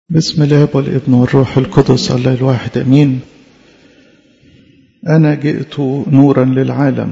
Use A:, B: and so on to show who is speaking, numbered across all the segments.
A: بسم الله والابن والروح القدس الله الواحد امين انا جئت نورا للعالم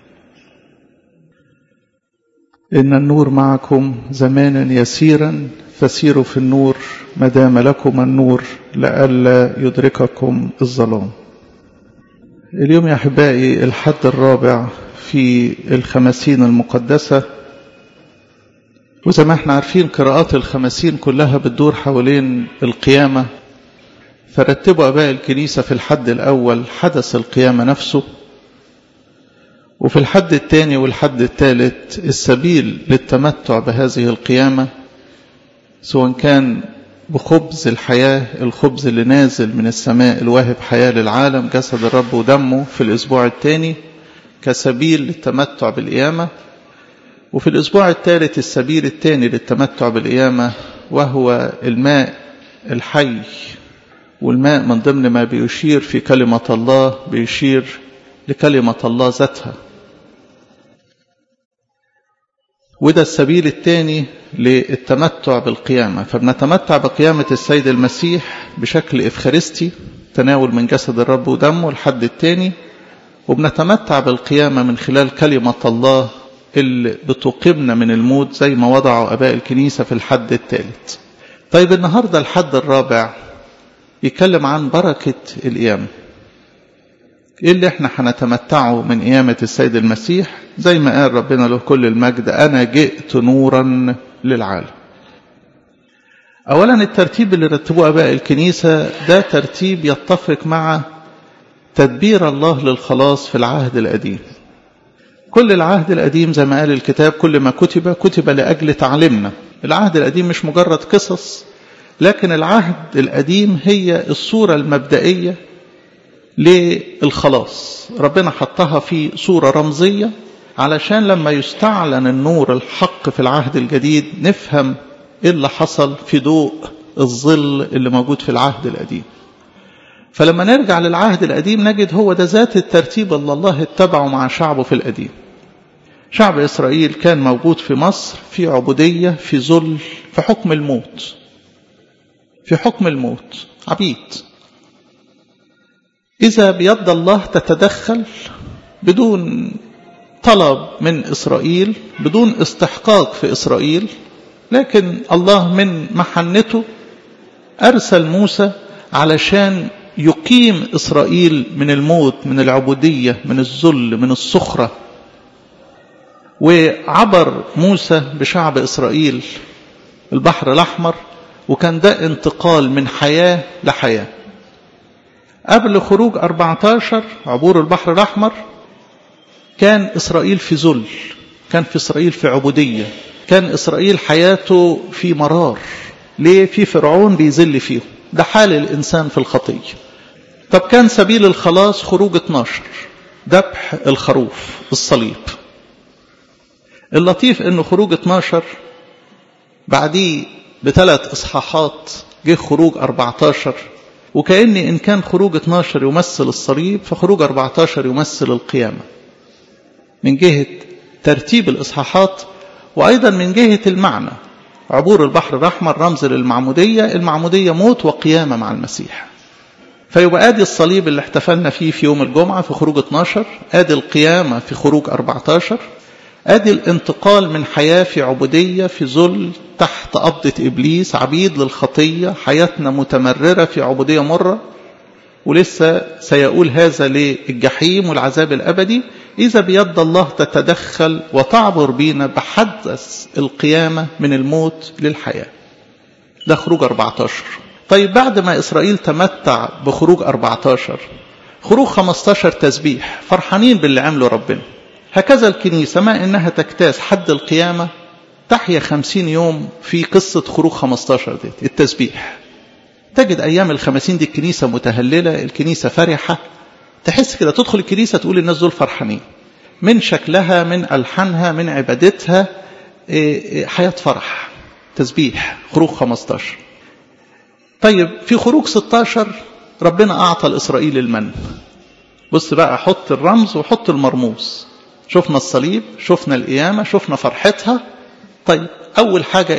A: ان النور معكم زمانا يسيرا فسيروا في النور ما دام لكم النور لئلا يدرككم الظلام اليوم يا احبائي الحد الرابع في الخمسين المقدسه وزي ما احنا عارفين قراءات الخمسين كلها بتدور حوالين القيامة فرتبوا أباء الكنيسة في الحد الأول حدث القيامة نفسه وفي الحد الثاني والحد الثالث السبيل للتمتع بهذه القيامة سواء كان بخبز الحياة الخبز اللي نازل من السماء الواهب حياة للعالم جسد الرب ودمه في الأسبوع الثاني كسبيل للتمتع بالقيامة وفي الأسبوع الثالث السبيل الثاني للتمتع بالقيامة وهو الماء الحي والماء من ضمن ما بيشير في كلمة الله بيشير لكلمة الله ذاتها وده السبيل الثاني للتمتع بالقيامة فبنتمتع بقيامة السيد المسيح بشكل إفخارستي تناول من جسد الرب ودمه الحد الثاني وبنتمتع بالقيامة من خلال كلمة الله اللي بتقيمنا من الموت زي ما وضعوا أباء الكنيسة في الحد الثالث طيب النهاردة الحد الرابع يتكلم عن بركة القيامة ايه اللي احنا هنتمتعه من قيامة السيد المسيح زي ما قال ربنا له كل المجد انا جئت نورا للعالم اولا الترتيب اللي رتبوه اباء الكنيسة ده ترتيب يتفق مع تدبير الله للخلاص في العهد القديم كل العهد القديم زي ما قال الكتاب كل ما كتب كتب لأجل تعليمنا العهد القديم مش مجرد قصص لكن العهد القديم هي الصورة المبدئية للخلاص ربنا حطها في صورة رمزية علشان لما يستعلن النور الحق في العهد الجديد نفهم ايه اللي حصل في ضوء الظل اللي موجود في العهد القديم فلما نرجع للعهد القديم نجد هو ده ذات الترتيب اللي الله اتبعه مع شعبه في القديم شعب إسرائيل كان موجود في مصر في عبودية في ذل في حكم الموت في حكم الموت عبيد إذا بيد الله تتدخل بدون طلب من إسرائيل بدون استحقاق في إسرائيل لكن الله من محنته أرسل موسى علشان يقيم إسرائيل من الموت من العبودية من الذل من الصخرة وعبر موسى بشعب إسرائيل البحر الأحمر وكان ده انتقال من حياة لحياة قبل خروج 14 عبور البحر الأحمر كان إسرائيل في ذل كان في إسرائيل في عبودية كان إسرائيل حياته في مرار ليه في فرعون بيذل فيهم ده حال الإنسان في الخطية طب كان سبيل الخلاص خروج 12 ذبح الخروف الصليب اللطيف انه خروج 12 بعديه بثلاث اصحاحات جه خروج 14 وكأن إن كان خروج 12 يمثل الصليب فخروج 14 يمثل القيامة من جهة ترتيب الإصحاحات وأيضا من جهة المعنى عبور البحر الأحمر رمز للمعمودية المعمودية موت وقيامة مع المسيح فيبقى ادي الصليب اللي احتفلنا فيه في يوم الجمعة في خروج 12 ادي القيامة في خروج 14 ادي الانتقال من حياة في عبودية في ذل تحت قبضة ابليس عبيد للخطية حياتنا متمررة في عبودية مرة ولسه سيقول هذا للجحيم والعذاب الابدي اذا بيد الله تتدخل وتعبر بينا بحدث القيامة من الموت للحياة ده خروج 14 طيب بعد ما إسرائيل تمتع بخروج 14 خروج 15 تسبيح فرحانين باللي عمله ربنا هكذا الكنيسة ما إنها تجتاز حد القيامة تحيا خمسين يوم في قصة خروج 15 دي التسبيح تجد أيام الخمسين دي الكنيسة متهللة الكنيسة فرحة تحس كده تدخل الكنيسة تقول الناس دول فرحانين من شكلها من ألحانها من عبادتها حياة فرح تسبيح خروج 15 طيب في خروج 16 ربنا أعطى لإسرائيل المن بص بقى حط الرمز وحط المرموز شفنا الصليب شفنا القيامة شفنا فرحتها طيب أول حاجة إيه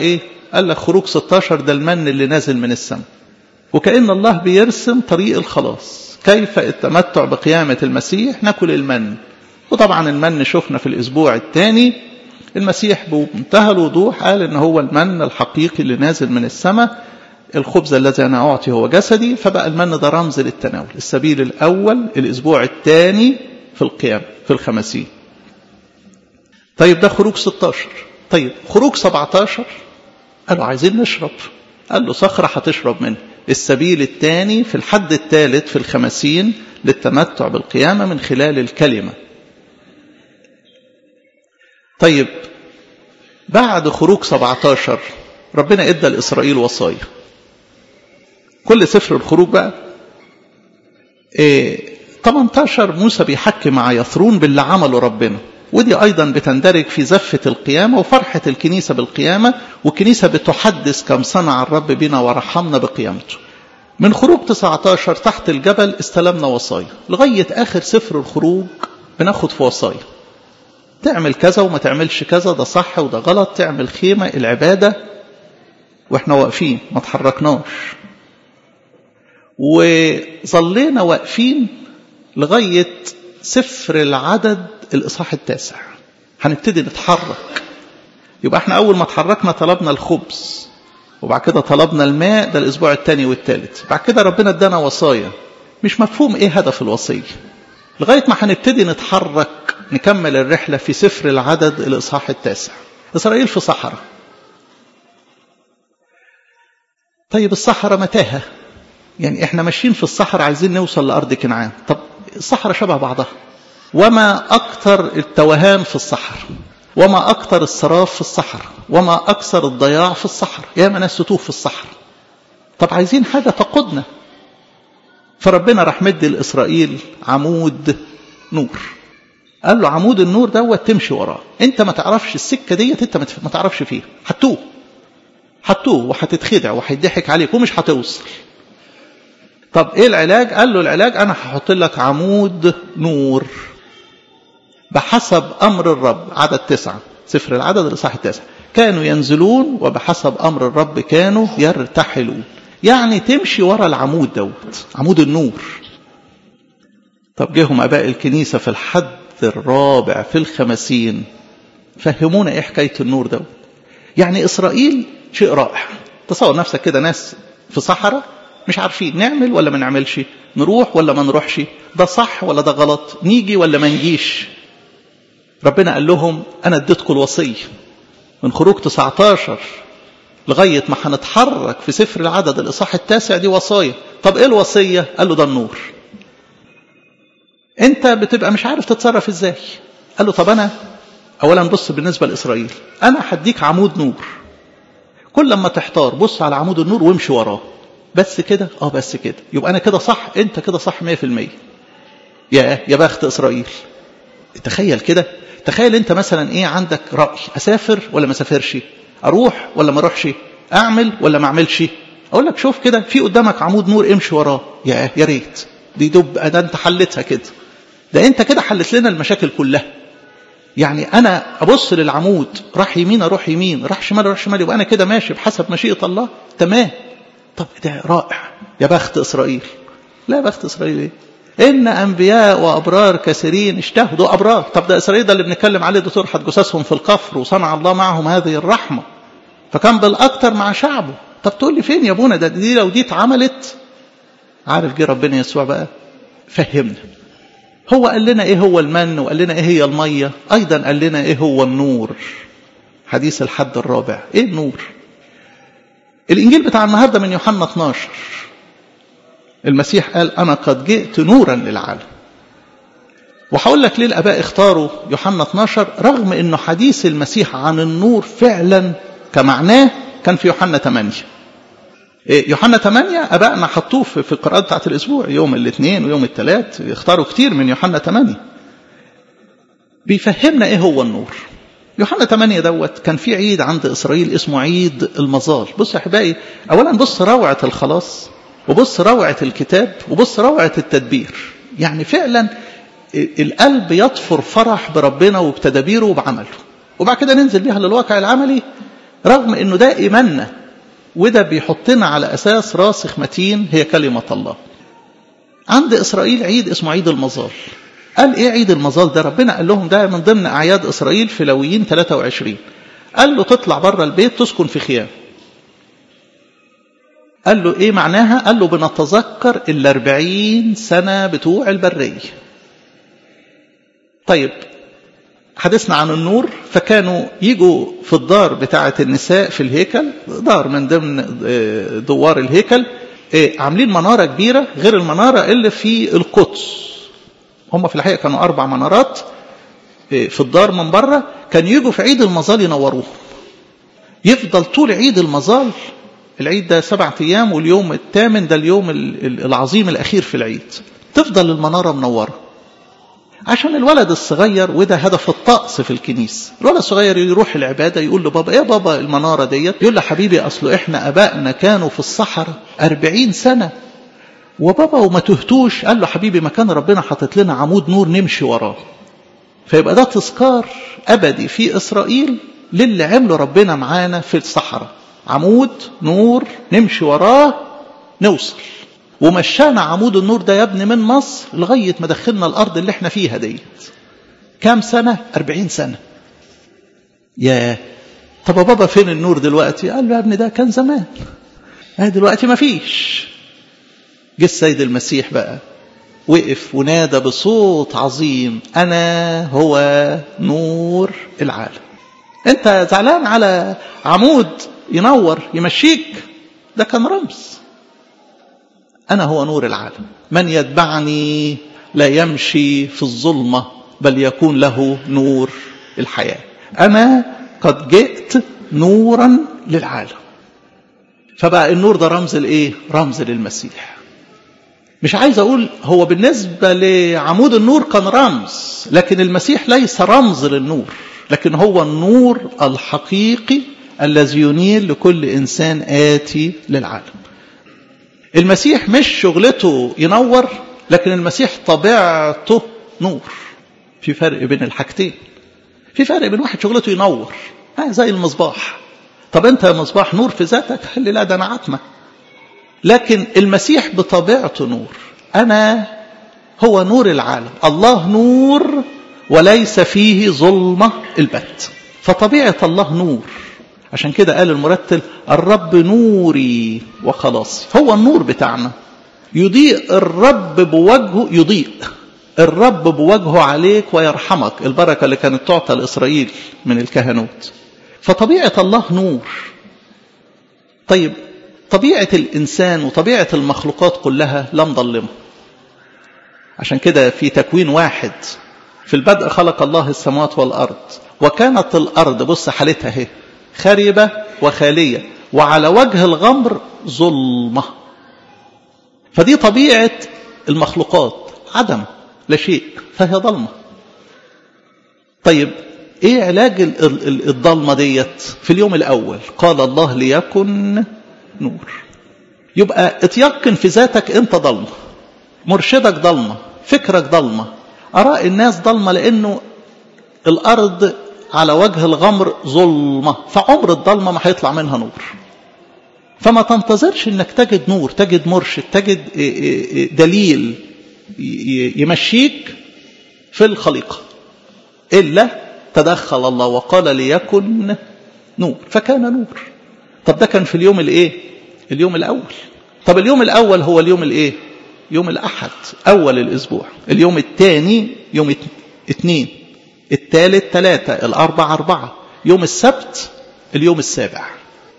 A: قال لك خروج 16 ده المن اللي نازل من السماء وكأن الله بيرسم طريق الخلاص كيف التمتع بقيامة المسيح ناكل المن وطبعا المن شفنا في الأسبوع الثاني المسيح بمنتهى الوضوح قال ان هو المن الحقيقي اللي نازل من السماء الخبز الذي انا اعطي هو جسدي فبقى المن ده رمز للتناول السبيل الاول الاسبوع الثاني في القيام في الخمسين طيب ده خروج 16 طيب خروج 17 قالوا عايزين نشرب قال له صخرة هتشرب منه السبيل الثاني في الحد الثالث في الخمسين للتمتع بالقيامة من خلال الكلمة طيب بعد خروج 17 ربنا ادى لإسرائيل وصايا كل سفر الخروج بقى إيه 18 موسى بيحكي مع يثرون باللي عمله ربنا ودي أيضا بتندرج في زفة القيامة وفرحة الكنيسة بالقيامة والكنيسة بتحدث كم صنع الرب بنا ورحمنا بقيامته من خروج 19 تحت الجبل استلمنا وصايا لغاية آخر سفر الخروج بناخد في وصايا تعمل كذا وما تعملش كذا ده صح وده غلط تعمل خيمة العبادة واحنا واقفين ما تحركناش وظلينا واقفين لغاية سفر العدد الإصحاح التاسع هنبتدي نتحرك يبقى احنا أول ما اتحركنا طلبنا الخبز وبعد كده طلبنا الماء ده الأسبوع الثاني والثالث بعد كده ربنا ادانا وصايا مش مفهوم ايه هدف الوصية لغاية ما هنبتدي نتحرك نكمل الرحلة في سفر العدد الإصحاح التاسع إسرائيل في صحراء طيب الصحراء متاهة يعني احنا ماشيين في الصحراء عايزين نوصل لأرض كنعان طب الصحراء شبه بعضها وما أكثر التوهان في الصحراء وما أكثر السراف في الصحراء وما أكثر الضياع في الصحراء يا ما ناس تتوه في الصحراء طب عايزين حاجة تقودنا فربنا راح مدي لإسرائيل عمود نور قال له عمود النور دوت تمشي وراه انت ما تعرفش السكه ديت انت ما تعرفش فيها هتوه هتوه وهتتخدع وهيضحك عليك ومش هتوصل طب ايه العلاج قال له العلاج انا هحط لك عمود نور بحسب امر الرب عدد تسعة سفر العدد الاصحاح التاسع كانوا ينزلون وبحسب امر الرب كانوا يرتحلون يعني تمشي ورا العمود دوت عمود النور طب جيهم اباء الكنيسه في الحد الرابع في الخمسين فهمونا ايه حكايه النور دوت يعني اسرائيل شيء رائع تصور نفسك كده ناس في صحراء مش عارفين نعمل ولا ما نعملش نروح ولا ما نروحش ده صح ولا ده غلط نيجي ولا ما نجيش ربنا قال لهم انا اديتكم الوصيه من خروج 19 لغايه ما هنتحرك في سفر العدد الاصحاح التاسع دي وصايا طب ايه الوصيه قال له ده النور انت بتبقى مش عارف تتصرف ازاي قال له طب انا اولا بص بالنسبه لاسرائيل انا هديك عمود نور كل لما تحتار بص على عمود النور وامشي وراه بس كده اه بس كده يبقى انا كده صح انت كده صح 100% يا يا بخت اسرائيل تخيل كده تخيل انت مثلا ايه عندك راي اسافر ولا ما اسافرش اروح ولا ما اروحش اعمل ولا ما اعملش اقول لك شوف كده في قدامك عمود نور امشي وراه يا يا ريت دي دب ده انت حلتها كده ده انت كده حلت لنا المشاكل كلها يعني انا ابص للعمود راح يمين اروح يمين راح شمال اروح شمال يبقى انا كده ماشي بحسب مشيئه الله تمام طب ده رائع يا بخت اسرائيل لا بخت اسرائيل ايه ان انبياء وابرار كثيرين اجتهدوا ابرار طب ده اسرائيل ده اللي بنتكلم عليه ده ترحت جثثهم في القفر وصنع الله معهم هذه الرحمه فكان بالاكثر مع شعبه طب تقول لي فين يا ابونا ده دي لو دي اتعملت عارف جه ربنا يسوع بقى فهمنا هو قال لنا ايه هو المن وقال لنا ايه هي الميه ايضا قال لنا ايه هو النور حديث الحد الرابع ايه النور الانجيل بتاع النهارده من يوحنا 12 المسيح قال انا قد جئت نورا للعالم وهقول لك ليه الاباء اختاروا يوحنا 12 رغم انه حديث المسيح عن النور فعلا كمعناه كان في يوحنا 8 يوحنا 8 ابائنا حطوه في القراءات بتاعت الاسبوع يوم الاثنين ويوم الثلاث اختاروا كتير من يوحنا 8 بيفهمنا ايه هو النور يوحنا 8 دوت كان في عيد عند اسرائيل اسمه عيد المظال بص يا احبائي اولا بص روعه الخلاص وبص روعه الكتاب وبص روعه التدبير يعني فعلا القلب يطفر فرح بربنا وبتدابيره وبعمله وبعد كده ننزل بيها للواقع العملي رغم انه ده ايماننا وده بيحطنا على اساس راسخ متين هي كلمه الله عند اسرائيل عيد اسمه عيد المظال قال ايه عيد المظال ده ربنا قال لهم ده من ضمن اعياد اسرائيل في لويين 23 قال له تطلع بره البيت تسكن في خيام قال له ايه معناها قال له بنتذكر الاربعين سنة بتوع البرية طيب حدثنا عن النور فكانوا يجوا في الدار بتاعة النساء في الهيكل دار من ضمن دوار الهيكل عاملين منارة كبيرة غير المنارة اللي في القدس هم في الحقيقة كانوا أربع منارات في الدار من بره كان يجوا في عيد المظال ينوروهم يفضل طول عيد المظال العيد ده سبعة أيام واليوم الثامن ده اليوم العظيم الأخير في العيد تفضل المنارة منورة عشان الولد الصغير وده هدف الطقس في الكنيسة الولد الصغير يروح العبادة يقول له بابا ايه بابا المنارة ديت يقول له حبيبي أصله إحنا أبائنا كانوا في الصحراء أربعين سنة وبابا وما تهتوش قال له حبيبي ما كان ربنا حاطط لنا عمود نور نمشي وراه فيبقى ده تذكار أبدي في إسرائيل للي عمله ربنا معانا في الصحراء عمود نور نمشي وراه نوصل ومشانا عمود النور ده يا ابني من مصر لغاية ما دخلنا الأرض اللي احنا فيها ديت كام سنة؟ أربعين سنة يا طب يا بابا فين النور دلوقتي؟ قال له يا ابني ده كان زمان اه دلوقتي ما فيش جه السيد المسيح بقى وقف ونادى بصوت عظيم أنا هو نور العالم أنت زعلان على عمود ينور يمشيك ده كان رمز أنا هو نور العالم من يتبعني لا يمشي في الظلمة بل يكون له نور الحياة أنا قد جئت نورا للعالم فبقى النور ده رمز لإيه رمز للمسيح مش عايز أقول هو بالنسبة لعمود النور كان رمز لكن المسيح ليس رمز للنور لكن هو النور الحقيقي الذي ينير لكل إنسان آتي للعالم المسيح مش شغلته ينور لكن المسيح طبيعته نور في فرق بين الحاجتين في فرق بين واحد شغلته ينور آه زي المصباح طب انت يا مصباح نور في ذاتك قال لي لا ده انا عتمه لكن المسيح بطبيعته نور انا هو نور العالم الله نور وليس فيه ظلمه البت فطبيعه الله نور عشان كده قال المرتل الرب نوري وخلاص هو النور بتاعنا يضيء الرب بوجهه يضيء الرب بوجهه عليك ويرحمك البركة اللي كانت تعطى لإسرائيل من الكهنوت فطبيعة الله نور طيب طبيعة الإنسان وطبيعة المخلوقات كلها لا مظلمة عشان كده في تكوين واحد في البدء خلق الله السماوات والأرض وكانت الأرض بص حالتها اهي خربة وخالية وعلى وجه الغمر ظلمة فدي طبيعة المخلوقات عدم لا شيء فهي ظلمة طيب ايه علاج الضلمة ديت في اليوم الاول قال الله ليكن نور يبقى اتيقن في ذاتك انت ضلمة مرشدك ضلمة فكرك ضلمة اراء الناس ضلمة لانه الارض على وجه الغمر ظلمة فعمر الضلمة ما هيطلع منها نور فما تنتظرش انك تجد نور تجد مرشد تجد دليل يمشيك في الخليقة إلا تدخل الله وقال ليكن نور فكان نور طب ده كان في اليوم الايه اليوم الاول طب اليوم الاول هو اليوم الايه يوم الاحد اول الاسبوع اليوم الثاني يوم اثنين الثالث ثلاثة الاربع اربعة يوم السبت اليوم السابع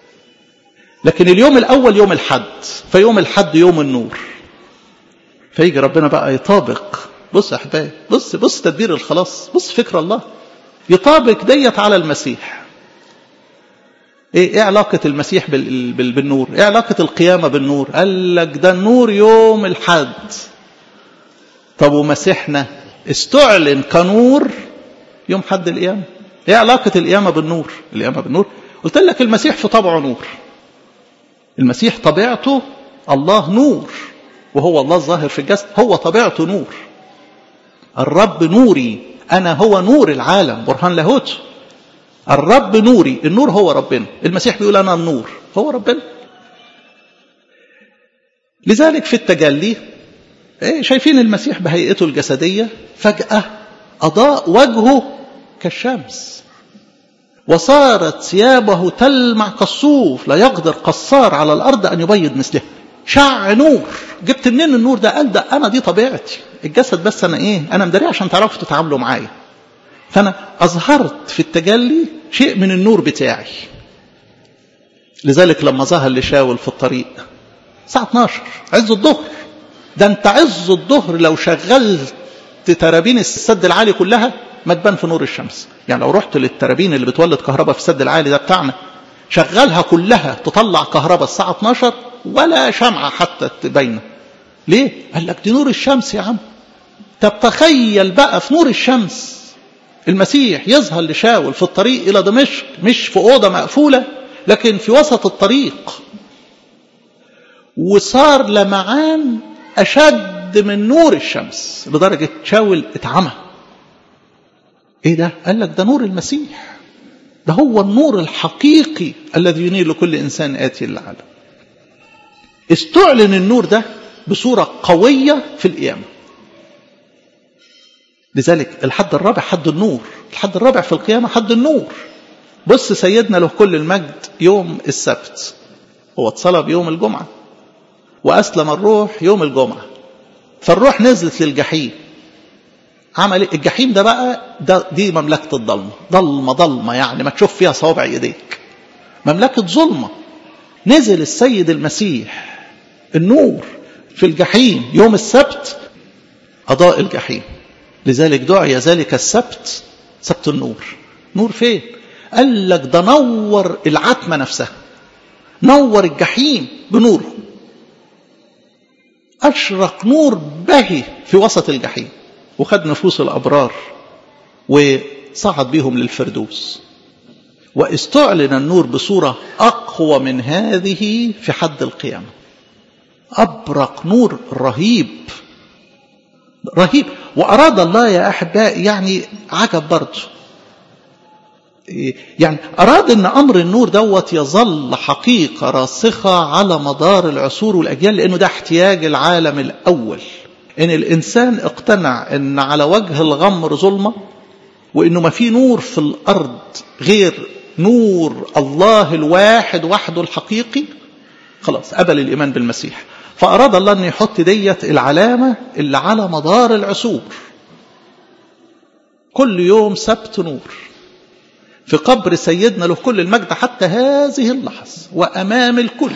A: لكن اليوم الاول يوم الحد فيوم الحد يوم النور فيجي ربنا بقى يطابق بص يا احبائي بص بص تدبير الخلاص بص فكر الله يطابق ديت على المسيح ايه ايه علاقة المسيح بال بال بالنور ايه علاقة القيامة بالنور قال لك ده النور يوم الحد طب ومسيحنا استعلن كنور يوم حد القيامة ايه علاقة القيامة بالنور القيامة بالنور قلت لك المسيح في طبعه نور المسيح طبيعته الله نور وهو الله الظاهر في الجسد هو طبيعته نور الرب نوري أنا هو نور العالم برهان لاهوت الرب نوري النور هو ربنا المسيح بيقول أنا النور هو ربنا لذلك في التجلي إيه شايفين المسيح بهيئته الجسدية فجأة أضاء وجهه كالشمس وصارت ثيابه تلمع كالصوف لا يقدر قصار على الأرض أن يبيض مثله شع نور جبت منين النور ده قال ده أنا دي طبيعتي الجسد بس أنا إيه أنا مداري عشان تعرفوا تتعاملوا معايا فأنا أظهرت في التجلي شيء من النور بتاعي لذلك لما ظهر لشاول في الطريق الساعة 12 عز الظهر ده انت عز الظهر لو شغلت ترابين السد العالي كلها ما تبان في نور الشمس يعني لو رحت للترابين اللي بتولد كهرباء في السد العالي ده بتاعنا شغلها كلها تطلع كهرباء الساعة 12 ولا شمعة حتى تبين ليه؟ قال لك دي نور الشمس يا عم طب تخيل بقى في نور الشمس المسيح يظهر لشاول في الطريق إلى دمشق مش في أوضة مقفولة لكن في وسط الطريق وصار لمعان أشد من نور الشمس لدرجة شاول اتعمى ايه ده قال لك ده نور المسيح ده هو النور الحقيقي الذي ينير لكل انسان اتي للعالم استعلن النور ده بصوره قويه في القيامه لذلك الحد الرابع حد النور الحد الرابع في القيامه حد النور بص سيدنا له كل المجد يوم السبت هو اتصلب يوم الجمعه واسلم الروح يوم الجمعه فالروح نزلت للجحيم عمل ايه الجحيم ده بقى ده دي مملكه الضلمه ضلمه ضلمه يعني ما تشوف فيها صوابع ايديك مملكه ظلمه نزل السيد المسيح النور في الجحيم يوم السبت اضاء الجحيم لذلك دعي ذلك السبت سبت النور نور فين قال لك ده نور العتمه نفسها نور الجحيم بنوره اشرق نور بهي في وسط الجحيم وخد نفوس الأبرار وصعد بهم للفردوس واستعلن النور بصورة أقوى من هذه في حد القيامة أبرق نور رهيب رهيب وأراد الله يا أحباء يعني عجب برضه يعني أراد أن أمر النور دوت يظل حقيقة راسخة على مدار العصور والأجيال لأنه ده احتياج العالم الأول ان الانسان اقتنع ان على وجه الغمر ظلمه وانه ما في نور في الارض غير نور الله الواحد وحده الحقيقي خلاص قبل الايمان بالمسيح فاراد الله ان يحط ديت العلامه اللي على مدار العصور كل يوم سبت نور في قبر سيدنا له كل المجد حتى هذه اللحظه وامام الكل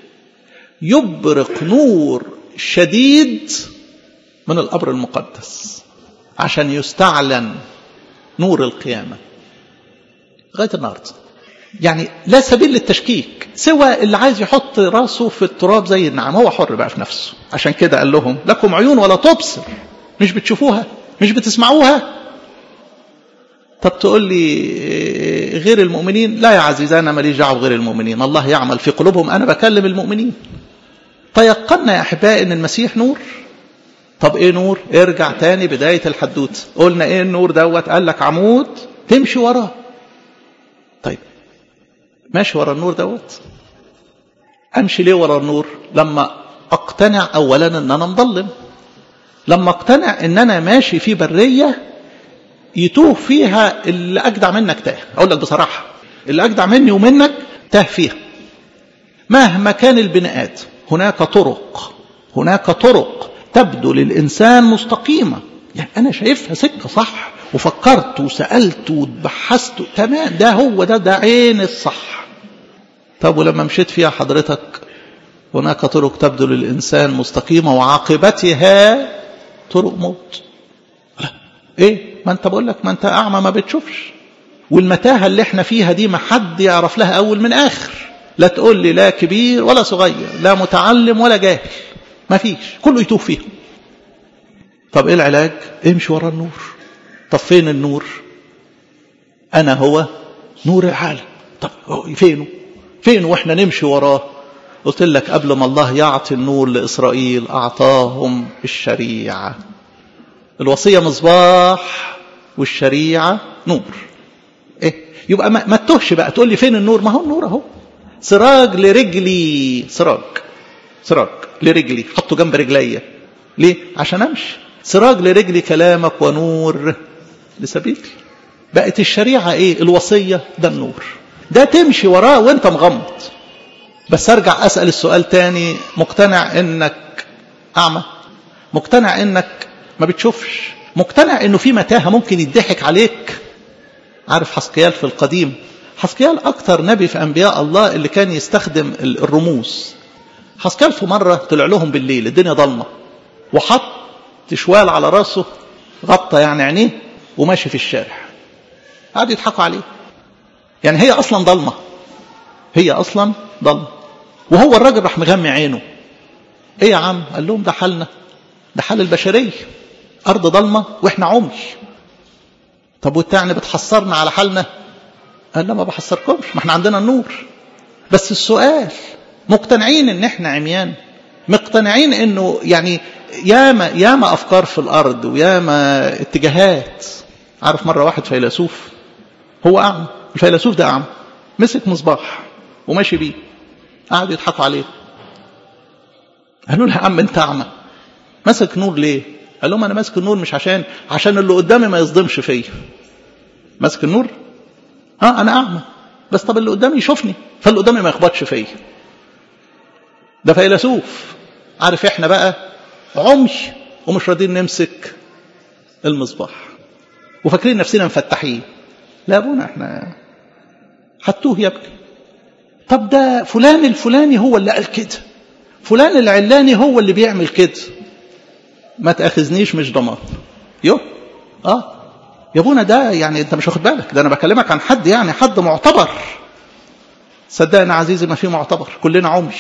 A: يبرق نور شديد من القبر المقدس عشان يستعلن نور القيامة لغاية النهاردة يعني لا سبيل للتشكيك سوى اللي عايز يحط راسه في التراب زي النعم هو حر بقى في نفسه عشان كده قال لهم لكم عيون ولا تبصر مش بتشوفوها مش بتسمعوها طب تقول لي غير المؤمنين لا يا عزيزي انا ماليش دعوه بغير المؤمنين الله يعمل في قلوبهم انا بكلم المؤمنين تيقنا يا احبائي ان المسيح نور طب ايه نور ارجع تاني بداية الحدوت قلنا ايه النور دوت قال لك عمود تمشي وراه طيب ماشي ورا النور دوت امشي ليه ورا النور لما اقتنع اولا ان انا مظلم لما اقتنع ان انا ماشي في برية يتوه فيها اللي اجدع منك تاه اقول لك بصراحة اللي اجدع مني ومنك تاه فيها مهما كان البني ادم هناك طرق هناك طرق تبدو للإنسان مستقيمة يعني أنا شايفها سكة صح وفكرت وسألت وبحثت تمام ده هو ده ده عين الصح طب ولما مشيت فيها حضرتك هناك طرق تبدو للإنسان مستقيمة وعاقبتها طرق موت لا. ايه ما انت بقول لك ما انت اعمى ما بتشوفش والمتاهه اللي احنا فيها دي ما حد يعرف لها اول من اخر لا تقول لي لا كبير ولا صغير لا متعلم ولا جاهل ما فيش كله يتوه فيه طب ايه العلاج امشي ورا النور طب فين النور انا هو نور العالم طب فينه فين واحنا نمشي وراه قلت لك قبل ما الله يعطي النور لإسرائيل أعطاهم الشريعة الوصية مصباح والشريعة نور إيه؟ يبقى ما, ما تتوهش بقى تقول لي فين النور ما هو النور اهو سراج لرجلي سراج سراج لرجلي حطه جنب رجليا ليه عشان امشي سراج لرجلي كلامك ونور لسبيلي بقت الشريعة ايه الوصية ده النور ده تمشي وراه وانت مغمض بس ارجع اسأل السؤال تاني مقتنع انك اعمى مقتنع انك ما بتشوفش مقتنع انه في متاهة ممكن يضحك عليك عارف حسقيال في القديم حسقيال اكتر نبي في انبياء الله اللي كان يستخدم الرموز حسقيال في مرة طلع لهم بالليل الدنيا ضلمة وحط شوال على راسه غطى يعني عينيه وماشي في الشارع قعدوا يضحكوا عليه يعني هي اصلا ضلمه هي اصلا ضلمه وهو الراجل راح مغمي عينه ايه يا عم قال لهم ده حالنا ده حال البشريه ارض ضلمه واحنا عمي طب والتعني بتحصرنا على حالنا قال لا ما بحصركمش ما احنا عندنا النور بس السؤال مقتنعين ان احنا عميان مقتنعين انه يعني ياما ياما افكار في الارض وياما اتجاهات عارف مره واحد فيلسوف هو اعمى الفيلسوف ده اعمى مسك مصباح وماشي بيه قعدوا يضحكوا عليه قالوا له يا عم انت اعمى مسك نور ليه قال لهم انا ماسك النور مش عشان عشان اللي قدامي ما يصدمش فيا ماسك النور ها انا اعمى بس طب اللي قدامي يشوفني فاللي قدامي ما يخبطش فيا ده فيلسوف عارف احنا بقى عمي ومش راضيين نمسك المصباح وفاكرين نفسنا مفتحين لا ابونا احنا حطوه يا ابني طب ده فلان الفلاني هو اللي قال كده فلان العلاني هو اللي بيعمل كده ما تاخذنيش مش ضمان يو اه يا ابونا ده يعني انت مش واخد بالك ده انا بكلمك عن حد يعني حد معتبر صدقني عزيزي ما في معتبر كلنا عمي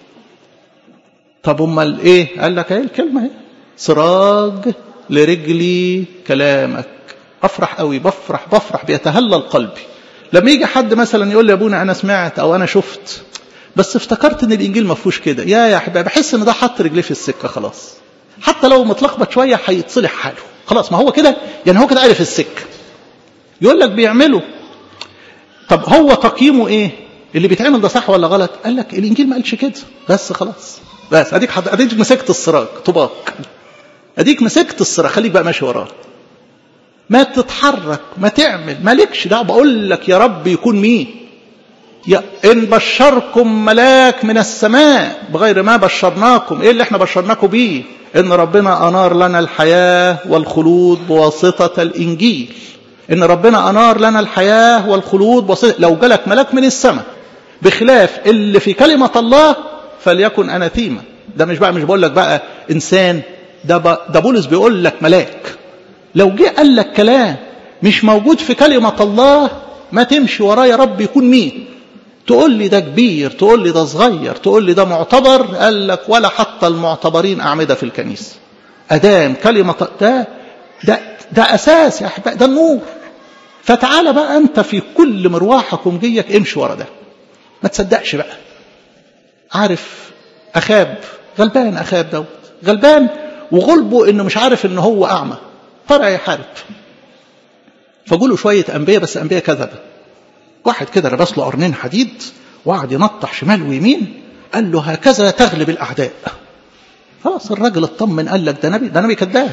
A: طب امال ايه قال لك ايه الكلمه اهي سراج لرجلي كلامك افرح قوي بفرح بفرح بيتهلل قلبي لما يجي حد مثلا يقول لي يا ابونا انا سمعت او انا شفت بس افتكرت ان الانجيل ما فيهوش كده يا يا احبابي بحس ان ده حط رجليه في السكه خلاص حتى لو متلخبط شويه هيتصلح حاله خلاص ما هو كده يعني هو كده عارف السكه يقول لك بيعمله طب هو تقييمه ايه اللي بيتعمل ده صح ولا غلط قال لك الانجيل ما قالش كده بس خلاص بس اديك حد... اديك مسكت السراج طباق اديك مسكت السراج خليك بقى ماشي وراه ما تتحرك ما تعمل مالكش دعوه بقول لك يا رب يكون مين يا ان بشركم ملاك من السماء بغير ما بشرناكم ايه اللي احنا بشرناكم بيه ان ربنا انار لنا الحياه والخلود بواسطه الانجيل ان ربنا انار لنا الحياه والخلود بواسطه لو جالك ملاك من السماء بخلاف اللي في كلمه الله فليكن اناثيما ده مش بقى مش بقول لك بقى انسان ده ده بولس بيقول لك ملاك لو جه قال لك كلام مش موجود في كلمة الله ما تمشي وراه يا رب يكون مين تقول لي ده كبير تقول لي ده صغير تقول لي ده معتبر قال لك ولا حتى المعتبرين أعمدة في الكنيسة أدام كلمة ده ده ده أساس يا أحبائي ده النور فتعالى بقى أنت في كل مروحك ومجيك امشي ورا ده ما تصدقش بقى عارف أخاب غلبان أخاب دوت غلبان وغلبه إنه مش عارف إن هو أعمى طلع يحارب فقولوا شوية أنبياء بس أنبياء كذبة واحد كده لبس له قرنين حديد وقعد ينطح شمال ويمين قال له هكذا تغلب الأعداء خلاص الراجل اطمن قال لك ده نبي ده نبي كذاب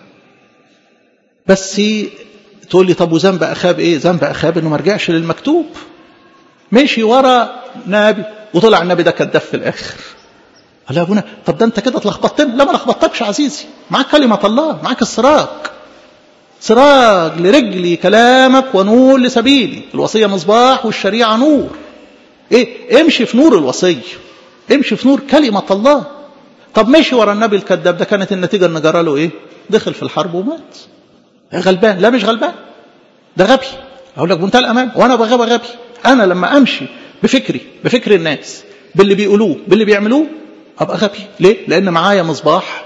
A: بس تقول لي طب وذنب أخاب إيه ذنب أخاب إنه ما رجعش للمكتوب مشي ورا نبي وطلع النبي ده كذاب في الآخر قال يا ابونا طب ده انت كده اتلخبطتني لا ما لخبطتكش عزيزي معاك كلمة الله معاك السراج سراج لرجلي كلامك ونور لسبيلي الوصية مصباح والشريعة نور ايه امشي في نور الوصية امشي في نور كلمة الله طب مشي ورا النبي الكذاب ده كانت النتيجة ان جرى له ايه دخل في الحرب ومات غلبان لا مش غلبان ده غبي اقول لك بمنتهى الامان وانا بغبى غبي انا لما امشي بفكري بفكر الناس باللي بيقولوه باللي بيعملوه ابقى غبي ليه لان معايا مصباح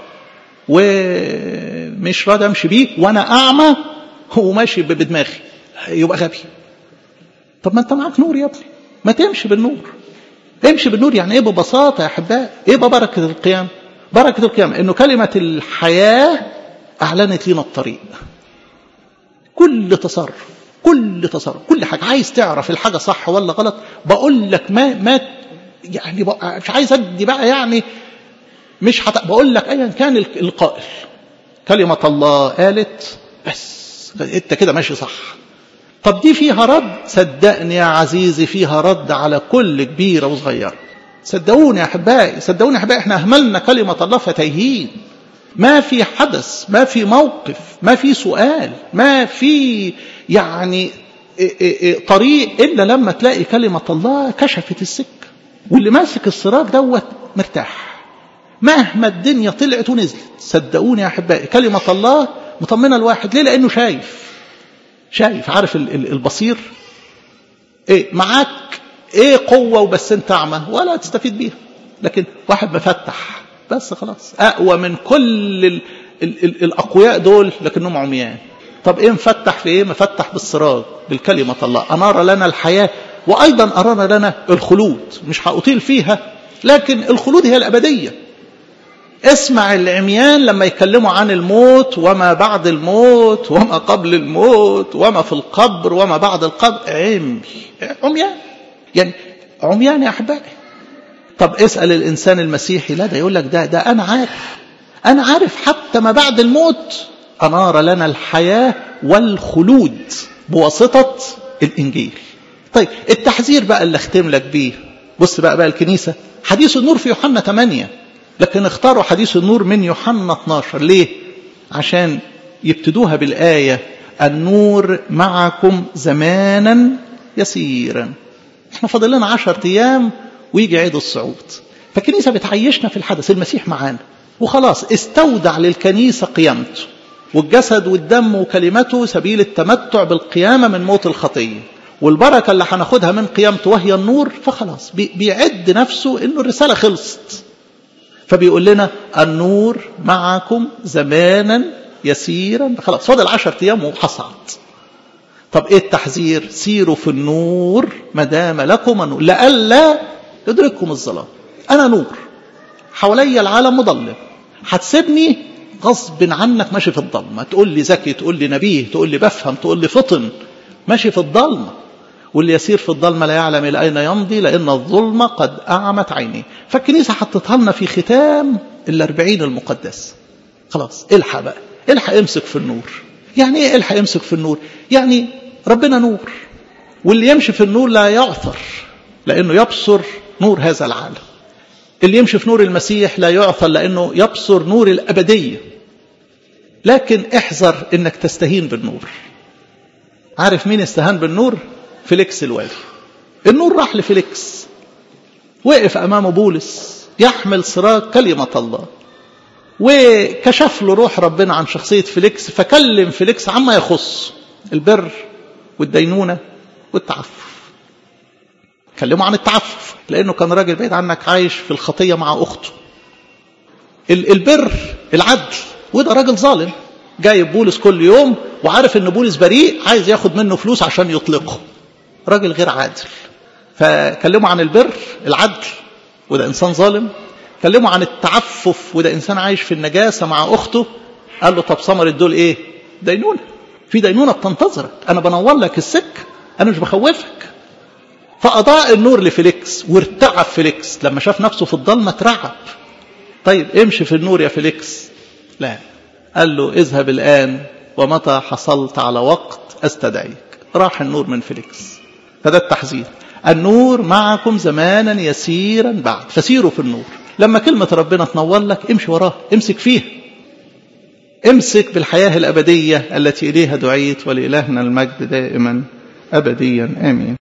A: ومش راضي امشي بيه وانا اعمى وماشي بدماغي يبقى غبي طب ما انت معاك نور يا ابني ما تمشي بالنور امشي بالنور يعني ايه ببساطه يا احباء ايه ببركه القيام بركه القيام انه كلمه الحياه اعلنت لنا الطريق كل تصرف كل تصرف كل حاجة عايز تعرف الحاجة صح ولا غلط بقول لك ما ما يعني مش عايز ادي بقى يعني مش حت... بقول لك ايا كان القائل كلمة الله قالت بس انت كده ماشي صح طب دي فيها رد صدقني يا عزيزي فيها رد على كل كبيرة وصغيرة صدقوني يا احبائي صدقوني يا احبائي احنا اهملنا كلمة الله فتايهين ما في حدث ما في موقف ما في سؤال ما في يعني طريق الا لما تلاقي كلمة الله كشفت السكة واللي ماسك الصراط دوت مرتاح مهما الدنيا طلعت ونزلت صدقوني يا احبائي كلمة الله مطمنة الواحد ليه لانه شايف شايف عارف البصير ايه معاك ايه قوة وبس انت اعمى ولا تستفيد بيها لكن واحد مفتح بس خلاص اقوى من كل ال ال ال الاقوياء دول لكنهم عميان طب ايه مفتح في ايه مفتح بالسراج بالكلمة الله انار لنا الحياة وايضا ارانا لنا الخلود مش هاطيل فيها لكن الخلود هي الابدية اسمع العميان لما يكلموا عن الموت وما بعد الموت وما قبل الموت وما في القبر وما بعد القبر عمي عميان يعني عميان يا احبائي طب اسال الانسان المسيحي لا ده يقول لك ده ده انا عارف انا عارف حتى ما بعد الموت انار لنا الحياه والخلود بواسطه الانجيل طيب التحذير بقى اللي اختم لك بيه بص بقى بقى الكنيسه حديث النور في يوحنا 8 لكن اختاروا حديث النور من يوحنا 12 ليه عشان يبتدوها بالآية النور معكم زمانا يسيرا احنا فاضل لنا 10 ايام ويجي عيد الصعود فالكنيسة بتعيشنا في الحدث المسيح معانا وخلاص استودع للكنيسة قيامته والجسد والدم وكلمته سبيل التمتع بالقيامة من موت الخطية والبركة اللي هناخدها من قيامته وهي النور فخلاص بيعد نفسه انه الرسالة خلصت فبيقول لنا النور معكم زمانا يسيرا خلاص فاضل عشر ايام وحصعد طب ايه التحذير سيروا في النور ما دام لكم النور لئلا يدرككم الظلام انا نور حواليا العالم مظلم هتسيبني غصب عنك ماشي في الضلمه تقول لي ذكي تقول لي نبيه تقول لي بفهم تقول لي فطن ماشي في الضلمه واللي يسير في الظلمة لا يعلم إلى أين يمضي لأن الظلمة قد أعمت عينيه فالكنيسة حطتها لنا في ختام الأربعين المقدس خلاص الحق بقى الحق امسك في النور يعني ايه الحق امسك في النور يعني ربنا نور واللي يمشي في النور لا يعثر لأنه يبصر نور هذا العالم اللي يمشي في نور المسيح لا يعثر لأنه يبصر نور الأبدية لكن احذر انك تستهين بالنور عارف مين استهان بالنور فيليكس الوالي النور راح لفيليكس وقف امامه بولس يحمل سراج كلمه الله وكشف له روح ربنا عن شخصيه فيليكس فكلم فيليكس عما يخص البر والدينونه والتعفف كلمه عن التعفف لانه كان راجل بعيد عنك عايش في الخطيه مع اخته البر العدل وده راجل ظالم جايب بولس كل يوم وعارف ان بولس بريء عايز ياخد منه فلوس عشان يطلقه راجل غير عادل فكلموا عن البر العدل وده انسان ظالم كلموا عن التعفف وده انسان عايش في النجاسه مع اخته قال له طب ثمرة دول ايه دينونه في دينونه بتنتظرك انا بنور لك السكه انا مش بخوفك فاضاء النور لفيليكس وارتعب فيليكس لما شاف نفسه في الضلمه اترعب طيب امشي في النور يا فيليكس لا قال له اذهب الان ومتى حصلت على وقت استدعيك راح النور من فيليكس فده التحذير النور معكم زمانا يسيرا بعد فسيروا في النور لما كلمة ربنا تنور لك امشي وراها امسك فيها امسك بالحياة الأبدية التي إليها دعيت ولإلهنا المجد دائما أبديا آمين